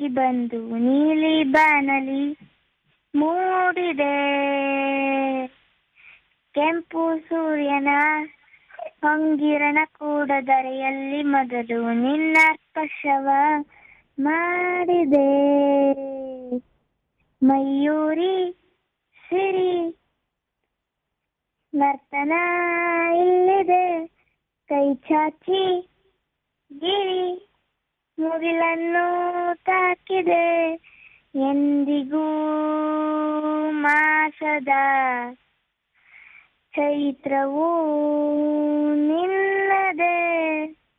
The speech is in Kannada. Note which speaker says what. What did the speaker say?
Speaker 1: ಬಂದು ನೀಲಿ ಬಾನಲಿ ಮೂಡಿದೆ ಕೆಂಪು ಸೂರ್ಯನ ಹೊಂಗಿರಣ ಕೂಡ ಧರೆಯಲ್ಲಿ ಮೊದಲು ನಿನ್ನ ಸ್ಪರ್ಶವ ಮಾಡಿದೆ ಮಯೂರಿ ಸಿರಿ ನರ್ತನ ಇಲ್ಲಿದೆ ಕೈ ಚಾಚಿ ಗಿರಿ ಮುಗಿಲನ್ನು ತಾಕಿದೆ ಎಂದಿಗೂ ಮಾಸದ ಚೈತ್ರವು ನಿನ್ನ